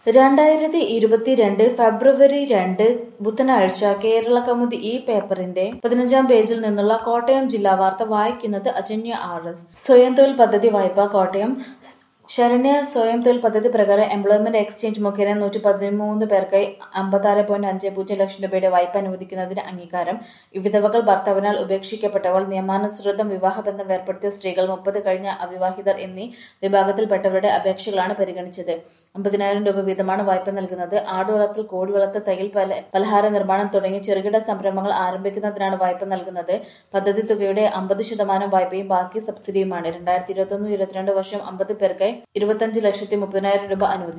രണ്ടായിരത്തി ഇരുപത്തിരണ്ട് ഫെബ്രുവരി രണ്ട് ബുധനാഴ്ച കേരള കൗമുദി ഈ പേപ്പറിന്റെ പതിനഞ്ചാം പേജിൽ നിന്നുള്ള കോട്ടയം ജില്ലാ വാർത്ത വായിക്കുന്നത് അജന്യ ആർ എസ് സ്വയം തൊഴിൽ പദ്ധതി വായ്പ കോട്ടയം ശരണ്യ സ്വയം തൊഴിൽ പദ്ധതി പ്രകാരം എംപ്ലോയ്മെന്റ് എക്സ്ചേഞ്ച് മുഖേന നൂറ്റി പതിമൂന്ന് പേർക്കായി അമ്പത്താറ് പോയിന്റ് അഞ്ച് പൂജ്യം ലക്ഷം രൂപയുടെ വായ്പ അനുവദിക്കുന്നതിന് അംഗീകാരം വിധവകൾ ഭർത്താവിനാൽ ഉപേക്ഷിക്കപ്പെട്ടവൾ നിയമാനുസൃതം വിവാഹബന്ധം ഏർപ്പെടുത്തിയ സ്ത്രീകൾ മുപ്പത് കഴിഞ്ഞ അവിവാഹിതർ എന്നീ വിഭാഗത്തിൽപ്പെട്ടവരുടെ അപേക്ഷകളാണ് പരിഗണിച്ചത് അമ്പതിനായിരം രൂപ വീതമാണ് വായ്പ നൽകുന്നത് ആടുവളർത്തൽ കോഴി വളർത്തൽ തയ്യൽ പല- പലഹാര നിർമ്മാണം തുടങ്ങി ചെറുകിട സംരംഭങ്ങൾ ആരംഭിക്കുന്നതിനാണ് വായ്പ നൽകുന്നത് പദ്ധതി തുകയുടെ അമ്പത് ശതമാനം വായ്പയും ബാക്കി സബ്സിഡിയുമാണ് രണ്ടായിരത്തി ഇരുപത്തൊന്ന് ഇരുപത്തിരണ്ട് വർഷം അമ്പത് പേർക്കായി ഇരുപത്തഞ്ച് ലക്ഷത്തി മുപ്പതിനായിരം രൂപ അനുവദിച്ചു